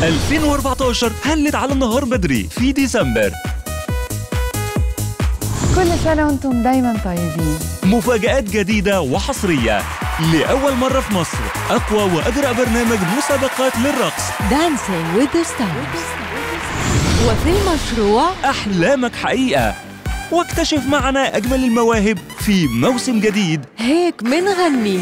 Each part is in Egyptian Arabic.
2014 هلت على النهار بدري في ديسمبر كل سنة وانتم دايما طيبين مفاجآت جديدة وحصرية لأول مرة في مصر أقوى وأجرأ برنامج مسابقات للرقص Dancing with the Stars وفي المشروع أحلامك حقيقة واكتشف معنا أجمل المواهب في موسم جديد هيك منغني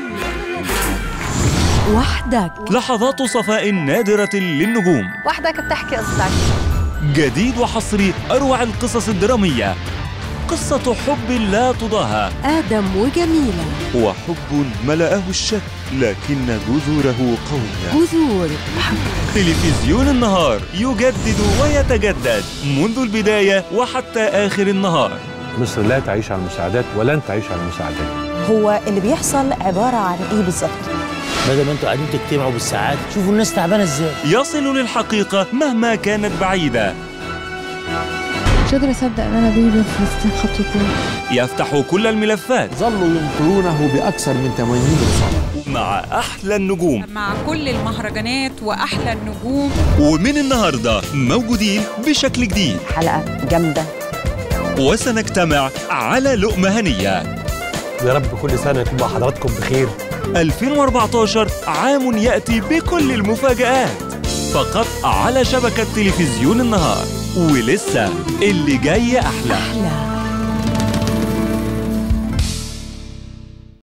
وحدك لحظات صفاء نادرة للنجوم وحدك بتحكي قصتك جديد وحصري أروع القصص الدرامية قصة حب لا تضاهى آدم وجميلة وحب ملأه الشك لكن جذوره قوية جذور تلفزيون النهار يجدد ويتجدد منذ البداية وحتى آخر النهار مصر لا تعيش على المساعدات ولن تعيش على المساعدات هو اللي بيحصل عبارة عن ايه بالظبط بدل ما انتوا قاعدين تجتمعوا بالساعات شوفوا الناس تعبانه ازاي يصل للحقيقة مهما كانت بعيدة مش قادرة أصدق إن أنا بيبي فلسطين خطوتين يفتح كل الملفات ظلوا ينطرونه بأكثر من 80 رصاصة مع أحلى النجوم مع كل المهرجانات واحلى النجوم ومن النهاردة موجودين بشكل جديد حلقة جامدة وسنجتمع على لقمة هنية يا رب كل سنه يكون مع حضراتكم بخير 2014 عام يأتي بكل المفاجآت فقط على شبكة تلفزيون النهار ولسه اللي جاي أحلى أحلى